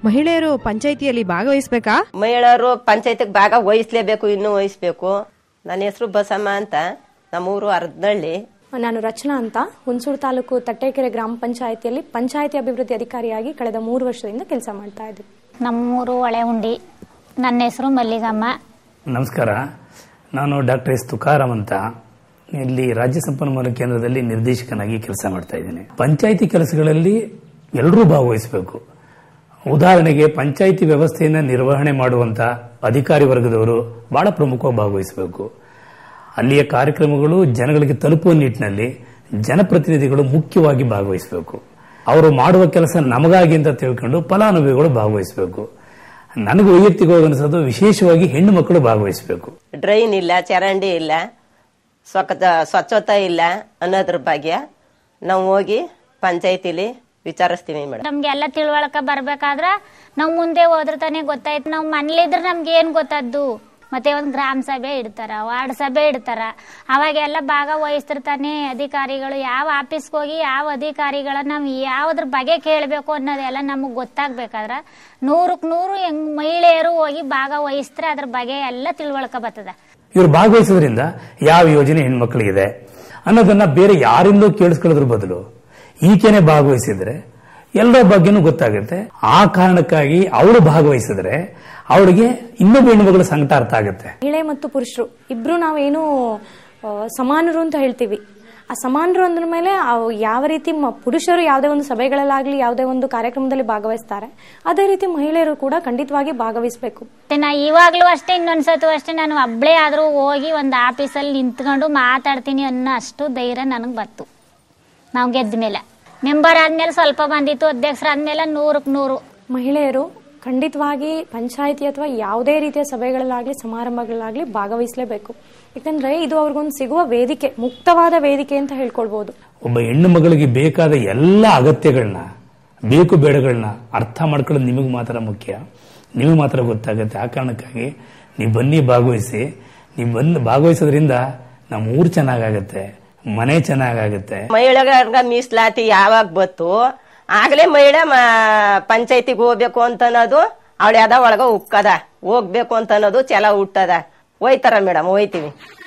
ಮಹಿಳೆಯರು ಪಂಚಾಯಿತಿಯಲ್ಲಿ ಭಾಗವಹಿಸ್ಬೇಕಾ ಮಹಿಳೆಯರು ಪಂಚಾಯತಿಗೆ ಭಾಗ ವಹಿಸ್ಲೇಬೇಕು ಇನ್ನೂ ವಹಿಸ್ಬೇಕು ನನ್ನ ಹೆಸರು ಬಸಮ್ಮ ಅಂತ ನಮ್ಮೂರು ಅರ್ಧನಹಳ್ಳಿ ನಾನು ರಚನಾ ಅಂತ ಹುಣಸೂರು ತಾಲೂಕು ತಟ್ಟೆಕೆರೆ ಗ್ರಾಮ ಪಂಚಾಯಿತಿಯಲ್ಲಿ ಪಂಚಾಯಿತಿ ಅಭಿವೃದ್ಧಿ ಅಧಿಕಾರಿಯಾಗಿ ಕಳೆದ ಮೂರು ವರ್ಷದಿಂದ ಕೆಲಸ ಮಾಡ್ತಾ ಇದ್ದೀನಿ ನಮ್ಮೂರು ಹೊಳೆ ಉಂಡಿ ನನ್ನ ಹೆಸರು ಮಲ್ಲಿಗಮ್ಮ ನಮಸ್ಕಾರ ನಾನು ಡಾಕ್ಟರ್ ಎಸ್ ತುಕಾರಾಮ್ ಅಂತ ಇಲ್ಲಿ ರಾಜ್ಯ ಸಂಪನ್ಮೂಲ ಕೇಂದ್ರದಲ್ಲಿ ನಿರ್ದೇಶಕನಾಗಿ ಕೆಲಸ ಮಾಡ್ತಾ ಇದ್ದೇನೆ ಪಂಚಾಯಿತಿ ಕೆಲಸಗಳಲ್ಲಿ ಎಲ್ಲರೂ ಭಾಗವಹಿಸಬೇಕು ಉದಾಹರಣೆಗೆ ಪಂಚಾಯಿತಿ ವ್ಯವಸ್ಥೆಯನ್ನು ನಿರ್ವಹಣೆ ಮಾಡುವಂತ ಅಧಿಕಾರಿ ವರ್ಗದವರು ಬಹಳ ಪ್ರಮುಖವಾಗಿ ಭಾಗವಹಿಸಬೇಕು ಅಲ್ಲಿಯ ಕಾರ್ಯಕ್ರಮಗಳು ಜನಗಳಿಗೆ ತಲುಪುವ ನಿಟ್ಟಿನಲ್ಲಿ ಜನಪ್ರತಿನಿಧಿಗಳು ಮುಖ್ಯವಾಗಿ ಭಾಗವಹಿಸಬೇಕು ಅವರು ಮಾಡುವ ಕೆಲಸ ನಮಗಾಗಿ ಅಂತ ತಿಳ್ಕೊಂಡು ಫಲಾನುಭವಿಗಳು ಭಾಗವಹಿಸಬೇಕು ನನಗೆ ವೈಯಕ್ತಿಕವಾಗಿ ಅನಿಸೋದು ವಿಶೇಷವಾಗಿ ಹೆಣ್ಣು ಮಕ್ಕಳು ಭಾಗವಹಿಸಬೇಕು ಡ್ರೈನ್ ಇಲ್ಲ ಚರಂಡಿ ಇಲ್ಲ ಸ್ವಚ್ಛ ಸ್ವಚ್ಛತೆ ಇಲ್ಲ ಅನ್ನೋದ್ರ ಬಗ್ಗೆ ನಾವು ಹೋಗಿ ಪಂಚಾಯತಿಲಿ ವಿಚಾರಿಸ್ತೀವಿ ಮೇಡಮ್ ನಮ್ಗೆಲ್ಲ ತಿಳುವಳಿಕೆ ಬರ್ಬೇಕಾದ್ರ ನಾವು ಮುಂದೆ ಹೋದ್ರ ತಾನೇ ಗೊತ್ತಾಯ್ತು ನಾವು ಮನೇಲಿದ್ರೆ ನಮ್ಗೆ ಏನ್ ಗೊತ್ತದ್ದು ಮತ್ತೆ ಒಂದು ಗ್ರಾಮ ಸಭೆ ಇಡ್ತಾರ ವಾರ್ಡ್ ಸಭೆ ಇಡ್ತಾರ ಅವಾಗೆಲ್ಲ ಭಾಗ ವಹಿಸ್ತಿರ್ತಾನೆ ಅಧಿಕಾರಿಗಳು ಯಾವ ಆಫೀಸ್ಗೆ ಹೋಗಿ ಯಾವ ಅಧಿಕಾರಿಗಳ ನಾವು ಯಾವ್ದ್ರ ಬಗ್ಗೆ ಕೇಳಬೇಕು ಅನ್ನೋದೆಲ್ಲ ನಮಗೆ ಗೊತ್ತಾಗ್ಬೇಕಾದ್ರ ನೂರಕ್ಕೆ ನೂರು ಹೆಂಗ್ ಮಹಿಳೆಯರು ಹೋಗಿ ಭಾಗ ವಹಿಸ್ತಾರೆ ಅದ್ರ ಬಗ್ಗೆ ಎಲ್ಲ ತಿಳುವಳಿಕೆ ಬರ್ತದ ಇವರು ಭಾಗವಹಿಸೋದ್ರಿಂದ ಯಾವ ಯೋಜನೆ ಹೆಣ್ಮಕ್ಳಿಗಿದೆ ಅನ್ನೋದನ್ನ ಬೇರೆ ಯಾರಿಂದಲೂ ಕೇಳಿಸ್ಕೊಳ್ಳೋದ್ರ ಬದಲು ಈಕೆನೆ ಭಾಗವಹಿಸಿದ್ರೆ ಎಲ್ಲರ ಬಗ್ಗೆನೂ ಗೊತ್ತಾಗುತ್ತೆ ಆ ಕಾರಣಕ್ಕಾಗಿ ಅವಳು ಭಾಗವಹಿಸಿದ್ರೆ ಅವಳಿಗೆ ಇನ್ನೊಬ್ಬ ಹೆಣ್ಣುಮಗಳ ಸಂಕಟ ಅರ್ಥ ಆಗುತ್ತೆ ಮಹಿಳೆ ಮತ್ತು ಪುರುಷರು ಇಬ್ರು ನಾವೇನು ಆ, ಸಮಾನರು ಅಂತ ಹೇಳ್ತೀವಿ ಆ ಸಮಾನರು ಅಂದ್ರ ಮೇಲೆ ಅವ್ ಯಾವ ರೀತಿ ಮ- ಪುರುಷರು ಯಾವುದೇ ಒಂದು ಸಭೆಗಳಲ್ಲಾಗ್ಲಿ ಯಾವುದೇ ಒಂದು ಕಾರ್ಯಕ್ರಮದಲ್ಲಿ ಭಾಗವಹಿಸ್ತಾರೆ ಅದೇ ರೀತಿ ಮಹಿಳೆಯರು ಕೂಡ ಖಂಡಿತವಾಗಿ ಭಾಗವಹಿಸಬೇಕು ಮತ್ತೆ ನಾ ಇವಾಗ್ಲೂ ಅಷ್ಟೇ ಇನ್ನೊಂದ್ಸತು ಅಷ್ಟೇ ನಾನು ಒಬ್ಳೇ ಆದ್ರೂ ಹೋಗಿ ಒಂದು ಆಫೀಸಲ್ಲಿ ನಿಂತ್ಕೊಂಡು ಮಾತಾಡ್ತೀನಿ ಅನ್ನೋ ಅಷ್ಟು ಧೈರ್ಯ ನನಗೆ ಬತ್ತು ನಾವು ಗೆದ್ದ ಮೇಲೆ ಮೆಂಬರ್ ಆದ್ಮೇಲೆ ಸ್ವಲ್ಪ ಬಂದಿತ್ತು ಅಧ್ಯಕ್ಷರಾದ್ಮೇಲೆ ನೂರಕ್ಕೆ ನೂರು ಮಹಿಳೆಯರು ಖಂಡಿತವಾಗಿ ಪಂಚಾಯಿತಿ ಅಥವಾ ಯಾವುದೇ ರೀತಿಯ ಸಭೆಗಳಲ್ಲಾಗ್ಲಿ ಸಮಾರಂಭಗಳಾಗ್ಲಿ ಭಾಗವಹಿಸಲೇಬೇಕು ಯಾಕಂದ್ರೆ ಇದು ಅವ್ರಿಗೊಂದು ಸಿಗುವ ವೇದಿಕೆ ಮುಕ್ತವಾದ ವೇದಿಕೆ ಅಂತ ಹೇಳ್ಕೊಳ್ಬಹುದು ಒಬ್ಬ ಹೆಣ್ಣು ಮಗಳಿಗೆ ಬೇಕಾದ ಎಲ್ಲ ಅಗತ್ಯಗಳನ್ನ ಬೇಕು ಬೇಡಗಳನ್ನ ಅರ್ಥ ಮಾಡ್ಕೊಳ್ಳೋದು ನಿಮಗೆ ಮಾತ್ರ ಮುಖ್ಯ ನಿಮಗೆ ಮಾತ್ರ ಗೊತ್ತಾಗುತ್ತೆ ಆ ಕಾರಣಕ್ಕಾಗಿ ನೀವು ಬನ್ನಿ ಭಾಗವಹಿಸಿ ನೀವು ಬಂದು ಭಾಗವಹಿಸೋದ್ರಿಂದ ನಮ್ಮ ಊರು ಚೆನ್ನಾಗಾಗತ್ತೆ ಮನೆ ಚೆನ್ನಾಗಾಗುತ್ತೆ ಮಹಿಳೆಗ ಮೀಸಲಾತಿ ಯಾವಾಗ ಬತ್ತು ಆಗ್ಲೇ ಮಹಿಳೆ ಪಂಚಾಯತಿಗೆ ಹೋಗ್ಬೇಕು ಅಂತ ಅನ್ನೋದು ಅವಳು ಯಾವ್ದ ಒಳಗ ಉಕ್ಕದ ಹೋಗ್ಬೇಕು ಅಂತ ಅನ್ನೋದು ಛಲ ಹುಟ್ಟದ ಹೋಯ್ತಾರ ಮೇಡಮ್ ಹೋಯ್ತೀವಿ